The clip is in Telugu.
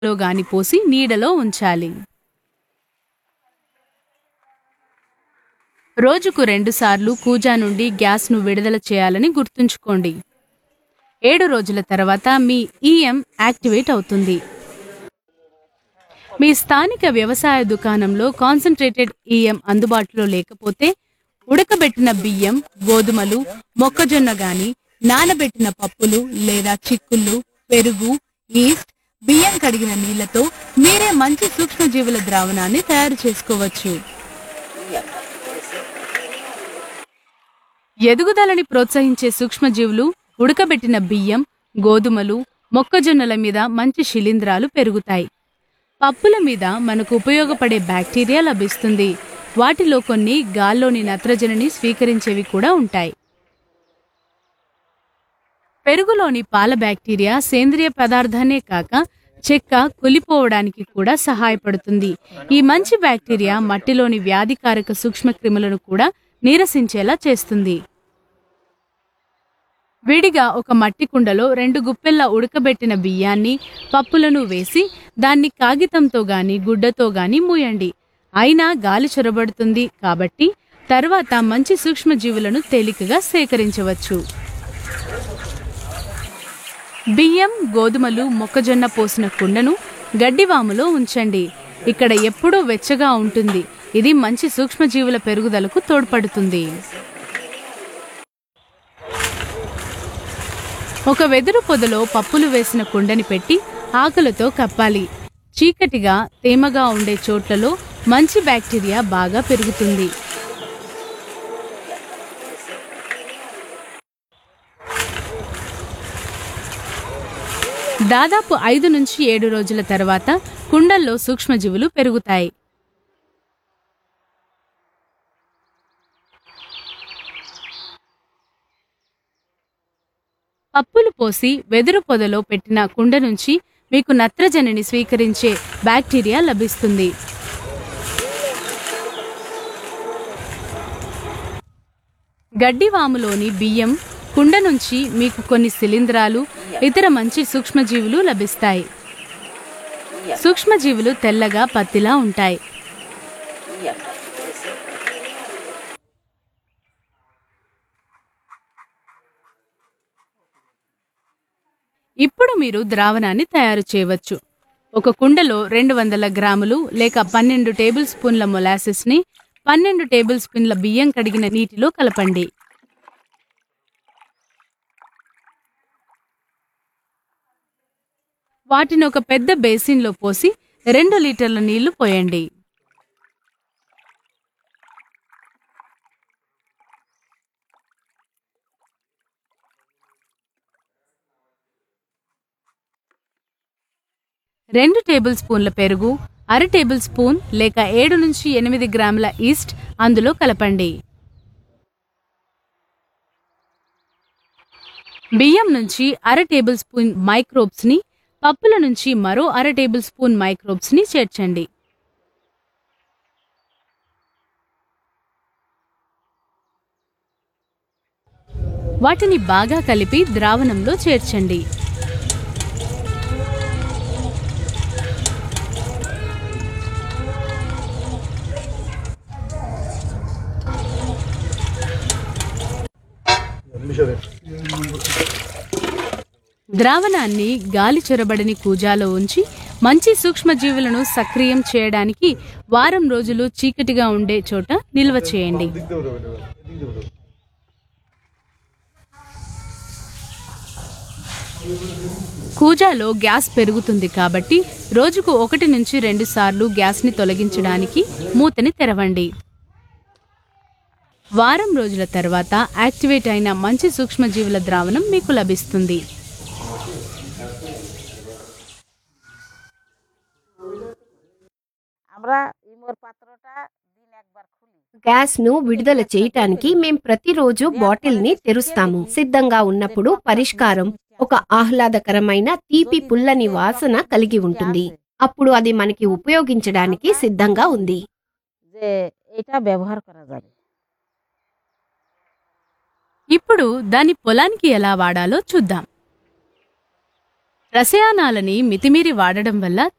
లో గాని పోసి నీడలో ఉంచాలి రోజుకు రెండుసార్లు కూజా నుండి గ్యాస్ను విడుదల చేయాలని గుర్తుంచుకోండి ఏడు రోజుల తర్వాత మీ ఈఎం యాక్టివేట్ అవుతుంది మీ స్థానిక వ్యవసాయ దుకాణంలో కాన్సన్ట్రేటెడ్ ఈఎం అందుబాటులో లేకపోతే ఉడకబెట్టిన బియ్యం గోధుమలు మొక్కజొన్న గాని నానబెట్టిన పప్పులు లేదా చిక్కుళ్ళు పెరుగు ఈస్ట్ బియ్యం కడిగిన నీళ్లతో మీరే మంచి సూక్ష్మజీవుల ద్రావణాన్ని తయారు చేసుకోవచ్చు ఎదుగుదలని ప్రోత్సహించే సూక్ష్మజీవులు ఉడకబెట్టిన బియ్యం గోధుమలు మొక్కజొన్నల మీద మంచి శిలీంధ్రాలు పెరుగుతాయి పప్పుల మీద మనకు ఉపయోగపడే బ్యాక్టీరియా లభిస్తుంది వాటిలో కొన్ని గాల్లోని నత్రజనిని స్వీకరించేవి కూడా ఉంటాయి పెరుగులోని పాల బ్యాక్టీరియా సేంద్రియ పదార్థాన్నే కాక చెక్క కులిపోవడానికి కూడా సహాయపడుతుంది ఈ మంచి బ్యాక్టీరియా మట్టిలోని వ్యాధికారక సూక్ష్మక్రిములను కూడా నీరసించేలా చేస్తుంది విడిగా ఒక మట్టి కుండలో రెండు గుప్పెల్ల ఉడకబెట్టిన బియ్యాన్ని పప్పులను వేసి దాన్ని కాగితంతో గాని గుడ్డతో గాని మూయండి అయినా గాలి చొరబడుతుంది కాబట్టి తర్వాత మంచి సూక్ష్మజీవులను తేలికగా సేకరించవచ్చు బియ్యం గోధుమలు మొక్కజొన్న పోసిన కుండను గడ్డివాములో ఉంచండి ఇక్కడ ఎప్పుడూ వెచ్చగా ఉంటుంది ఇది మంచి సూక్ష్మజీవుల పెరుగుదలకు తోడ్పడుతుంది ఒక వెదురు పొదలో పప్పులు వేసిన కుండని పెట్టి ఆకులతో కప్పాలి చీకటిగా తేమగా ఉండే చోట్లలో మంచి బ్యాక్టీరియా బాగా పెరుగుతుంది దాదాపు ఐదు నుంచి ఏడు రోజుల తర్వాత కుండల్లో సూక్ష్మజీవులు పెరుగుతాయి పప్పులు పోసి వెదురు పొదలో పెట్టిన కుండ నుంచి మీకు నత్రజనిని స్వీకరించే బ్యాక్టీరియా లభిస్తుంది గడ్డివాములోని బియ్యం కుండ నుంచి మీకు కొన్ని శిలీంధ్రాలు ఇతర మంచి సూక్ష్మజీవులు లభిస్తాయి సూక్ష్మజీవులు తెల్లగా పత్తిలా ఉంటాయి ఇప్పుడు మీరు ద్రావణాన్ని తయారు చేయవచ్చు ఒక కుండలో రెండు వందల గ్రాములు లేక పన్నెండు టేబుల్ స్పూన్ల మొలాసిస్ ని పన్నెండు టేబుల్ స్పూన్ల బియ్యం కడిగిన నీటిలో కలపండి వాటిని ఒక పెద్ద బేసిన్లో పోసి రెండు లీటర్ల నీళ్లు పోయండి రెండు టేబుల్ స్పూన్ల పెరుగు అర టేబుల్ స్పూన్ లేక ఏడు నుంచి ఎనిమిది గ్రాముల ఈస్ట్ అందులో కలపండి బియ్యం నుంచి అర టేబుల్ స్పూన్ మైక్రోబ్స్ ని పప్పుల నుంచి మరో అర టేబుల్ స్పూన్ మైక్రోబ్స్ ని చేర్చండి వాటిని బాగా కలిపి ద్రావణంలో చేర్చండి ద్రావణాన్ని గాలి చొరబడని కూజాలో ఉంచి మంచి సూక్ష్మజీవులను సక్రియం చేయడానికి వారం రోజులు చీకటిగా ఉండే చోట నిల్వ చేయండి కూజాలో గ్యాస్ పెరుగుతుంది కాబట్టి రోజుకు ఒకటి నుంచి రెండు సార్లు గ్యాస్ని తొలగించడానికి మూతని తెరవండి వారం రోజుల తర్వాత యాక్టివేట్ అయిన మంచి సూక్ష్మజీవుల ద్రావణం మీకు లభిస్తుంది আমরা ইমোর পাত্রটা দিন একবার খুলি గ్యాస్ ను విడుదల చేయటానికి మేం ప్రతిరోజు బాటిల్ ని తెరుస్తాము సిద్ధంగా ఉన్నప్పుడు పరిష్కారం ఒక ఆహ్లాదకరమైన తీపి పుల్లని వాసన కలిగి ఉంటుంది అప్పుడు అది మనకి ఉపయోగించడానికి సిద్ధంగా ఉంది যে এটা ব্যবহার করা যাবে ఇప్పుడు దాని పొలానికి ఎలా వాడాలో చూద్దాం రసాయనాలని మితిమీరి వాడడం వల్ల